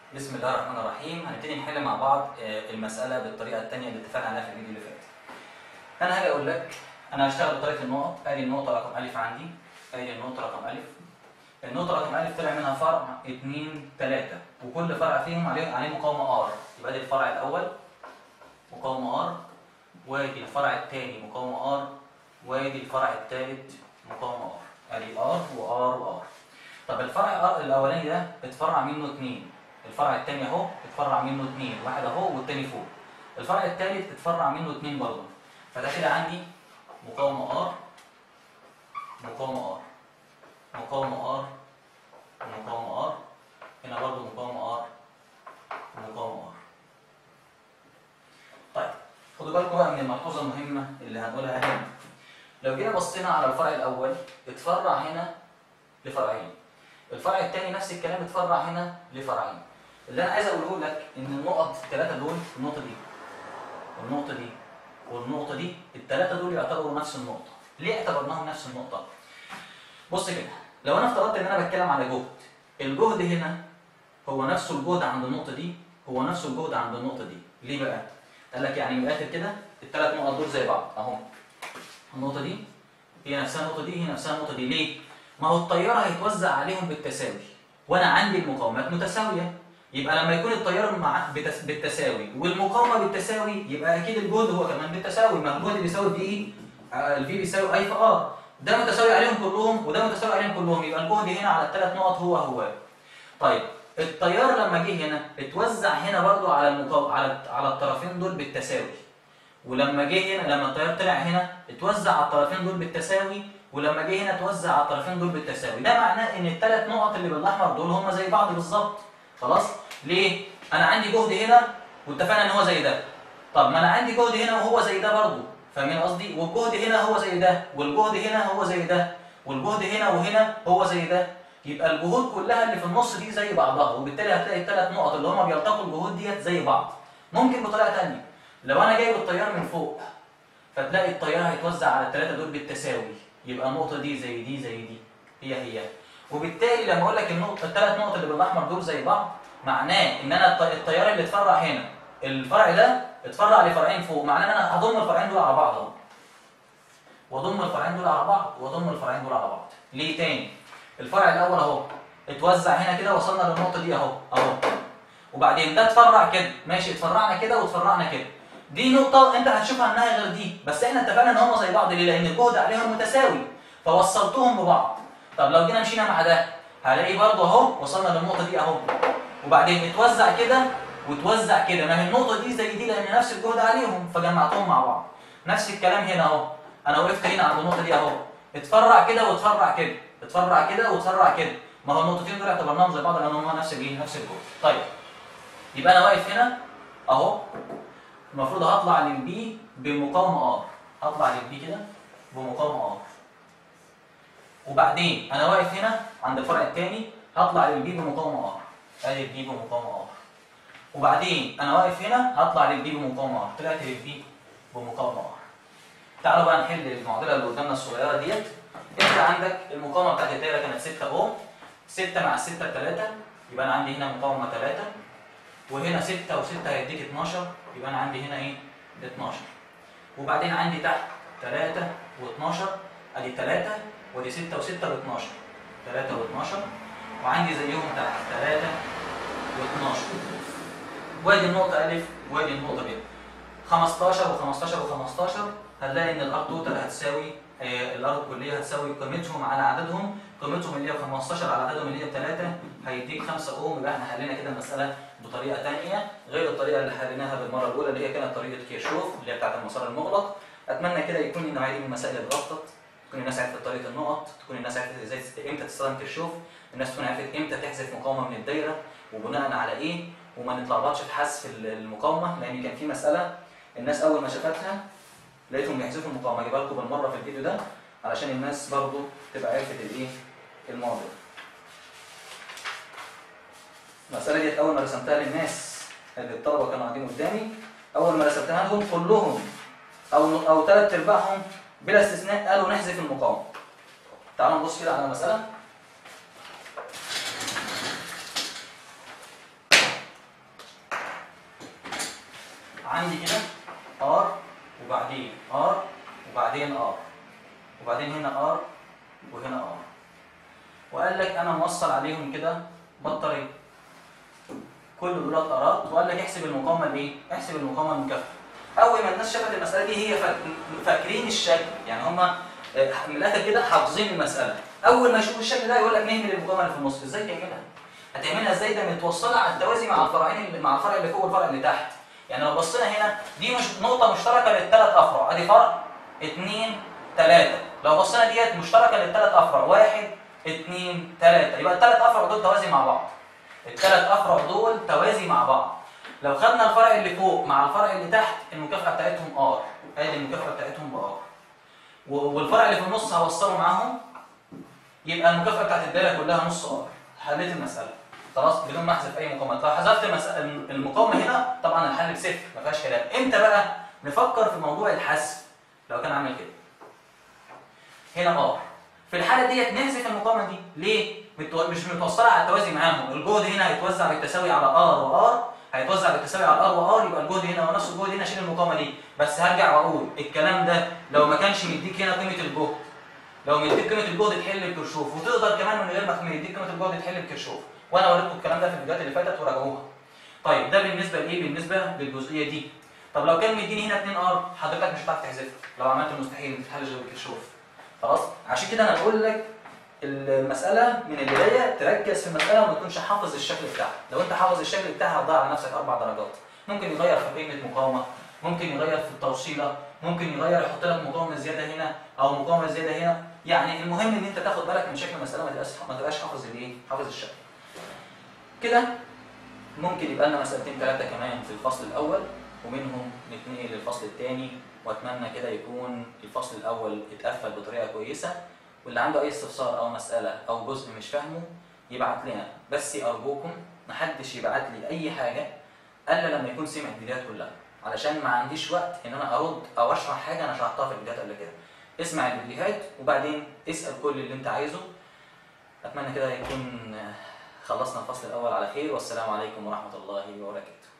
بسم الله الرحمن الرحيم هنبتدي نحل مع بعض آه، المسألة بالطريقة الثانية اللي اتفقنا عليها في الفيديو اللي فات. أنا هاجي أقول لك أنا هشتغل بطريقة النقط، أدي النقطة رقم ألف عندي، أدي النقطة رقم ألف. النقطة رقم ألف طلع منها فرع 2 3 وكل فرع فيهم عليه عليه مقاومة R، يبقى أدي الفرع الأول مقاومة R وادي الفرع الثاني مقاومة R وادي الفرع الثالث مقاومة R. أدي R وR وR. طب الفرع الأولاني ده اتفرع منه اتنين. الفرع الثاني اهو اتفرع منه اثنين واحد اهو والثاني فوق الفرع الثالث اتفرع منه اثنين برضه فده كده عندي مقاومه ار مقاومه ار مقاومه ار مقاومه ار هنا برضه مقاومه ار ومقاومه ار طيب خدوا بالكم بقى من الملحوظه المهمه اللي هنقولها هنا لو جينا بصينا على الفرع الاول اتفرع هنا لفرعين الفرع الثاني نفس الكلام اتفرع هنا لفرعين اللي انا عايز اقوله لك ان النقط الثلاثه دول النقطه دي والنقطه دي والنقطه دي الثلاثه دول يعتبروا نفس النقطه ليه اعتبرناهم نفس النقطه بص كده لو انا افترضت ان انا بتكلم على جهد الجهد هنا هو نفسه الجهد عند النقطه دي هو نفسه الجهد عند النقطه دي ليه بقى قال لك يعني من الاخر كده الثلاث نقط دول زي بعض اهو النقطه دي هي نفسها النقطه دي هي نفسها النقطه دي ليه ما هو التيار هيتوزع عليهم بالتساوي وانا عندي المقاومات متساويه يبقى لما يكون التيار مع بتس... بالتساوي والمقاومه بالتساوي يبقى اكيد الجهد هو كمان بالتساوي ما الجهد بيساوي في ايه؟ الفي بيساوي اي في ار ده متساوي عليهم كلهم وده متساوي عليهم كلهم يبقى الجهد هنا على الثلاث نقط هو هو طيب التيار لما جه هنا اتوزع هنا برضو على المقاومه على على الطرفين دول بالتساوي ولما جه هنا لما التيار طلع هنا اتوزع على الطرفين دول بالتساوي ولما جه هنا اتوزع على الطرفين دول بالتساوي ده معناه ان الثلاث نقط اللي بالاحمر دول هم زي بعض بالظبط خلاص ليه انا عندي جهد هنا واتفقنا ان هو زي ده طب ما انا عندي جهد هنا وهو زي ده برضه فاهمين قصدي والجهد هنا هو زي ده والجهد هنا هو زي ده والجهد هنا وهنا هو زي ده يبقى الجهود كلها اللي في النص دي زي بعضها وبالتالي هتلاقي الثلاث نقط اللي هما بيلتقوا الجهود ديت زي بعض ممكن بطريقه ثانيه لو انا جايب التيار من فوق فتلاقي التيار هيتوزع على الثلاثه دول بالتساوي يبقى النقطه دي زي دي زي دي هي هي وبالتالي لما اقول لك النقطه الثلاث نقط اللي بالاحمر دول زي بعض معناه ان انا الط- التيار اللي اتفرع هنا الفرع ده اتفرع لفرعين فوق معناه ان انا هضم الفرعين دول على بعض اهو واضم الفرعين دول على بعض واضم الفرعين دول على بعض ليه تاني الفرع الاول اهو اتوزع هنا كده وصلنا للنقطه دي اهو اهو وبعدين ده اتفرع كده ماشي اتفرعنا كده واتفرعنا كده دي نقطة أنت هتشوفها إنها غير دي، بس إحنا اتفقنا إن هم زي بعض ليه؟ لأن الجهد عليهم متساوي، فوصلتهم ببعض. طب لو جينا مشينا مع ده، هلاقي برضه أهو وصلنا للنقطة دي أهو. وبعدين اتوزع كده وتوزع كده، ما هي النقطة دي زي دي لأن نفس الجهد عليهم، فجمعتهم مع بعض. نفس الكلام هنا أهو، أنا وقفت هنا عند النقطة دي أهو. اتفرع كده واتفرع كده، اتفرع كده واتفرع كده. ما هو النقطتين دول اعتبرناهم زي بعض لأن هم نفس الإيه؟ نفس الجهد. طيب. يبقى أنا واقف هنا أهو المفروض هطلع للبي بمقاومه ار هطلع للبي كده بمقاومه ار وبعدين انا واقف هنا عند الفرع الثاني هطلع للبي بمقاومه ار ادي البي بمقاومه ار وبعدين انا واقف هنا هطلع للبي بمقاومه ار طلعت للبي بمقاومه ار تعالوا بقى نحل المعضله اللي قدامنا الصغيره ديت انت عندك المقاومه بتاعت الدايره كانت 6 اوم 6 مع 6 3 يبقى انا عندي هنا مقاومه 3 وهنا 6 و6 هيديك 12 يبقى انا عندي هنا ايه؟ 12 وبعدين عندي تحت 3 و12 ادي 3 ودي 6 و6 ب 12 3 و12 وعندي زيهم تحت 3 و12 وادي النقطة ألف وادي النقطة ب 15 و15 و15 هنلاقي إن الأرض توتال هتساوي آه، الأرض الكلية هتساوي قيمتهم على عددهم قيمتهم اللي هي 15 على عددهم اللي هي 3 هيديك 5 أوم يبقى احنا حلينا كده المسألة بطريقه ثانيه غير الطريقه اللي حليناها بالمره الاولى اللي هي كانت طريقه كيرشوف اللي هي بتاعه المسار المغلق اتمنى كده يكون النوعيه دي من المسائل اللي اتغطت تكون الناس عرفت طريقه النقط تكون الناس عرفت ازاي تست- امتى تستخدم كيرشوف الناس تكون عرفت امتى تحذف مقاومه من الدايره وبناء على ايه وما نتلخبطش في حذف ال- المقاومه لان كان في مساله الناس اول ما شافتها لقيتهم بيحذفوا المقاومه اجيبها لكم بالمره في الفيديو ده علشان الناس برضو تبقى عرفت الايه الموضوع المسألة ديت أول ما رسمتها للناس اللي الطلبة كانوا قاعدين قدامي أول ما رسمتها لهم كلهم أو أو ثلاث أرباعهم بلا استثناء قالوا نحذف المقاومة. تعالوا نبص كده على المسألة. عندي كده ار وبعدين ار وبعدين ار وبعدين هنا ار وهنا ار وقال لك انا موصل عليهم كده بطاريه كل دولت ارات وقال لك احسب المقاومه الايه؟ احسب المقاومه المكافئه. اول ما الناس شافت المساله دي هي فاك- فاكرين الشكل يعني هم من الاخر كده حافظين المساله. اول ما يشوفوا الشكل ده يقول لك نهمل المقاومه اللي في النص، ازاي تعملها؟ هتعملها ازاي ده متوصله على التوازي مع الفرعين اللي مع الفرع اللي فوق والفرع اللي تحت. يعني لو بصينا هنا دي مش نقطه مشتركه للثلاث افرع، ادي فرع اثنين ثلاثه. لو بصينا ديت مشتركه للثلاث افرع واحد اثنين ثلاثه، يبقى الثلاث افرع دول توازي مع بعض. الثلاث افرع دول توازي مع بعض لو خدنا الفرع اللي فوق مع الفرع اللي تحت المكافاه بتاعتهم ار ادي المكافاه بتاعتهم بار والفرع اللي في النص هوصله معاهم يبقى المكافاه بتاعت الدايره كلها نص ار حليت المساله خلاص بدون ما احذف اي مقاومات لو حذفت المسألة المقاومه هنا طبعا الحل بصفر ما فيهاش كلام امتى بقى نفكر في موضوع الحذف لو كان عامل كده هنا ار في الحاله ديت نحذف المقاومه دي ليه متو- مش متوصله على التوازي معاهم الجهد هنا هيتوزع بالتساوي على ار وار هيتوزع بالتساوي على ار وار يبقى الجهد هنا ونفس الجهد هنا اشيل المقاومه دي بس هرجع واقول الكلام ده لو ما كانش مديك هنا قيمه الجهد لو مديك قيمه الجهد تحل بكرشوف وتقدر كمان من غير ما يديك قيمه الجهد تحل بكرشوف وانا وريتكم الكلام ده في الفيديوهات اللي فاتت وراجعوها طيب ده بالنسبه لايه بالنسبه للجزئيه دي طب لو كان مديني هنا 2 ار حضرتك مش هتعرف تحذفها لو عملت المستحيل ما تتحلش غير بالكرشوف خلاص عشان كده انا بقول لك المساله من البدايه تركز في المساله وما تكونش حافظ الشكل بتاعها لو انت حافظ الشكل بتاعها هتضيع على نفسك اربع درجات ممكن يغير في قيمه مقاومه ممكن يغير في التوصيله ممكن يغير يحط لك مقاومه زياده هنا او مقاومه زياده هنا يعني المهم ان انت تاخد بالك من شكل المساله ما تبقاش ما تبقاش حافظ الايه حافظ الشكل كده ممكن يبقى لنا مسألتين ثلاثة كمان في الفصل الأول ومنهم نتنقل للفصل الثاني وأتمنى كده يكون الفصل الأول اتقفل بطريقة كويسة واللي عنده أي استفسار أو مسألة أو جزء مش فاهمه يبعت لنا بس أرجوكم محدش يبعت لي أي حاجة إلا لما يكون سمع الفيديوهات كلها علشان ما عنديش وقت إن أنا أرد أو أشرح حاجة أنا شرحتها في الفيديوهات قبل كده اسمع الفيديوهات وبعدين اسأل كل اللي أنت عايزه أتمنى كده يكون خلصنا الفصل الأول على خير والسلام عليكم ورحمة الله وبركاته